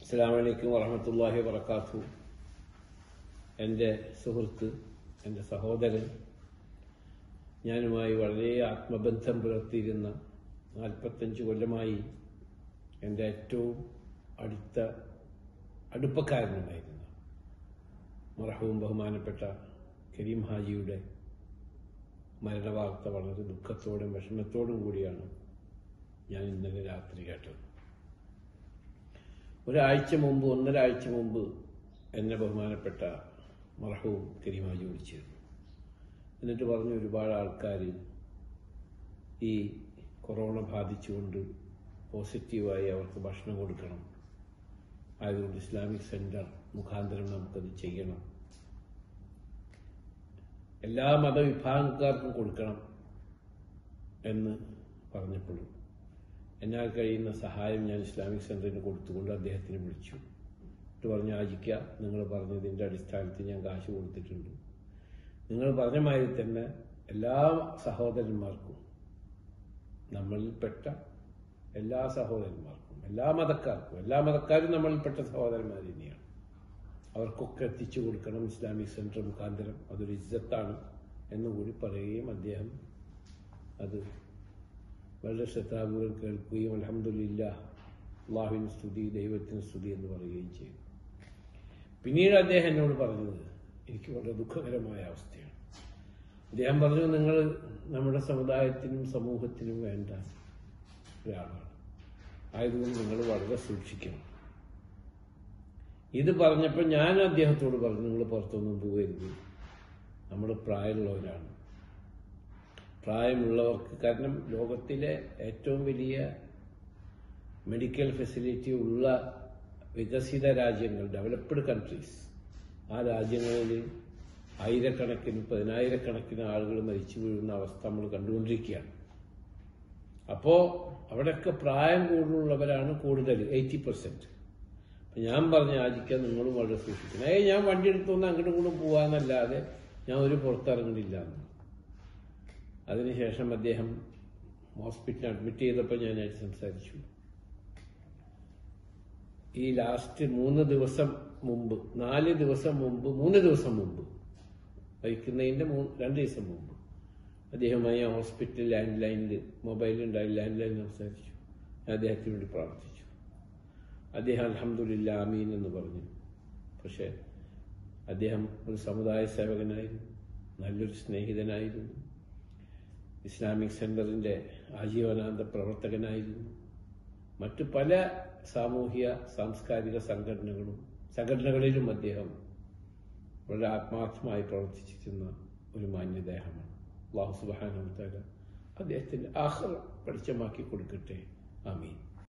അസ്സാം വലൈക്കും വറഹമത്തല്ലാഹി വർക്കാത്തു എൻ്റെ സുഹൃത്ത് എൻ്റെ സഹോദരൻ ഞാനുമായി വളരെ ആത്മബന്ധം പുലർത്തിയിരുന്ന നാൽപ്പത്തഞ്ച് കൊല്ലമായി എൻ്റെ ഏറ്റവും അടുത്ത അടുപ്പക്കാരനുണ്ടായിരുന്ന മറഹവും ബഹുമാനപ്പെട്ട കരീം ഹാജിയുടെ മരണവാർത്ത വളരെ ദുഃഖത്തോടും വിഷമത്തോടും കൂടിയാണ് ഞാൻ ഇന്നലെ രാത്രി കേട്ടത് ഒരാഴ്ച മുമ്പ് ഒന്നര ആഴ്ച മുമ്പ് എന്നെ ബഹുമാനപ്പെട്ട മറഹവും കരീമാജി വിളിച്ചിരുന്നു എന്നിട്ട് പറഞ്ഞു ഒരുപാട് ആൾക്കാർ ഈ കൊറോണ ബാധിച്ചുകൊണ്ട് പോസിറ്റീവായി അവർക്ക് ഭക്ഷണം കൊടുക്കണം ആയതുകൊണ്ട് ഇസ്ലാമിക് സെന്റർ മുഖാന്തരം നമുക്കത് ചെയ്യണം എല്ലാ മതവിഭാഗക്കാർക്കും കൊടുക്കണം എന്ന് പറഞ്ഞപ്പോഴും എന്നാൽ കഴിയുന്ന സഹായം ഞാൻ ഇസ്ലാമിക് സെന്ററിന് കൊടുത്തുകൊണ്ട് അദ്ദേഹത്തിന് വിളിച്ചു എന്നിട്ട് പറഞ്ഞു ആജിക്ക നിങ്ങൾ പറഞ്ഞതിൻ്റെ അടിസ്ഥാനത്തിൽ ഞാൻ കാശ് കൊടുത്തിട്ടുണ്ട് നിങ്ങൾ പറഞ്ഞ മാതിരി തന്നെ എല്ലാ സഹോദരന്മാർക്കും നമ്മളിൽപ്പെട്ട എല്ലാ സഹോദരന്മാർക്കും എല്ലാ മതക്കാർക്കും എല്ലാ മതക്കാരും നമ്മളിൽപ്പെട്ട സഹോദരന്മാർ തന്നെയാണ് അവർക്കൊക്കെ എത്തിച്ചു കൊടുക്കണം ഇസ്ലാമിക് സെന്റർ മുഖാന്തരം അതൊരു ഇജ്ജത്താണ് എന്നുകൂടി പറയുകയും അദ്ദേഹം അത് വളരെ ശ്രദ്ധാപൂർവം കേൾക്കുകയും അലഹമില്ല അള്ളാഹുവിന് സ്തുതി ദൈവത്തിന് സ്തുതി എന്ന് പറയുകയും ചെയ്തു പിന്നീട് അദ്ദേഹം എന്നോട് പറഞ്ഞത് എനിക്ക് വളരെ ദുഃഖകരമായ അവസ്ഥയാണ് അദ്ദേഹം പറഞ്ഞു നിങ്ങൾ നമ്മുടെ സമുദായത്തിനും സമൂഹത്തിനും വേണ്ട ഒരാളാണ് ആയതുകൊണ്ട് നിങ്ങൾ വളരെ സൂക്ഷിക്കണം ഇത് പറഞ്ഞപ്പോൾ ഞാൻ അദ്ദേഹത്തോട് പറഞ്ഞു നിങ്ങൾ പുറത്തൊന്നും പോകരുത് നമ്മൾ പ്രായമുള്ളവരാണ് പ്രായമുള്ളവർക്ക് കാരണം ലോകത്തിലെ ഏറ്റവും വലിയ മെഡിക്കൽ ഫെസിലിറ്റി ഉള്ള വികസിത രാജ്യങ്ങൾ ഡെവലപ്ഡ് കൺട്രീസ് ആ രാജ്യങ്ങളിൽ ആയിരക്കണക്കിന് പതിനായിരക്കണക്കിന് ആളുകൾ മരിച്ചു വീഴുന്ന അവസ്ഥ നമ്മൾ കണ്ടുകൊണ്ടിരിക്കുകയാണ് അപ്പോൾ അവിടെയൊക്കെ പ്രായം കൂടുതലുള്ളവരാണ് കൂടുതൽ എയ്റ്റി പെർസെന്റ് അപ്പം ഞാൻ പറഞ്ഞ ആജിക്കാൻ നിങ്ങളും വളരെ സൂക്ഷിക്കണം ഏയ് ഞാൻ വണ്ടി എടുത്തൊന്ന് അങ്ങോട്ടും ഇങ്ങോട്ടും പോവാന്നല്ലാതെ ഞാൻ ഒരു പുറത്തിറങ്ങണില്ല എന്ന് അതിനുശേഷം അദ്ദേഹം ഹോസ്പിറ്റലിൽ അഡ്മിറ്റ് ചെയ്തപ്പോൾ ഞാനായിട്ട് സംസാരിച്ചു ഈ ലാസ്റ്റ് മൂന്ന് ദിവസം മുമ്പ് നാല് ദിവസം മുമ്പ് മൂന്ന് ദിവസം മുമ്പ് മരിക്കുന്നതിന്റെ മൂന്ന് രണ്ട് ദിവസം മുമ്പ് അദ്ദേഹവുമായി ഞാൻ ഹോസ്പിറ്റൽ ലാൻഡ് ലൈനിൽ മൊബൈലുണ്ടായി ലാൻഡ് ലൈനിൽ സംസാരിച്ചു ഞാൻ അദ്ദേഹത്തിന് വേണ്ടി പ്രാർത്ഥിച്ചു അദ്ദേഹം അലഹമുല്ല ആമീൻ എന്ന് പറഞ്ഞു പക്ഷേ അദ്ദേഹം ഒരു സമുദായ സേവകനായിരുന്നു നല്ലൊരു സ്നേഹിതനായിരുന്നു ഇസ്ലാമിക് സെന്ററിന്റെ ആജീവനാന്ത പ്രവർത്തകനായിരുന്നു മറ്റു പല സാമൂഹ്യ സാംസ്കാരിക സംഘടനകളും സംഘടനകളിലും അദ്ദേഹം വളരെ ആത്മാർത്ഥമായി പ്രവർത്തിച്ചിരുന്ന ഒരു മാന്യദേഹമാണ് അള്ളാഹു സുബാനുത്താല അദ്ദേഹത്തിന്റെ ആഹ്റ വെളിച്ചമാക്കി കൊടുക്കട്ടെ ആമീൻ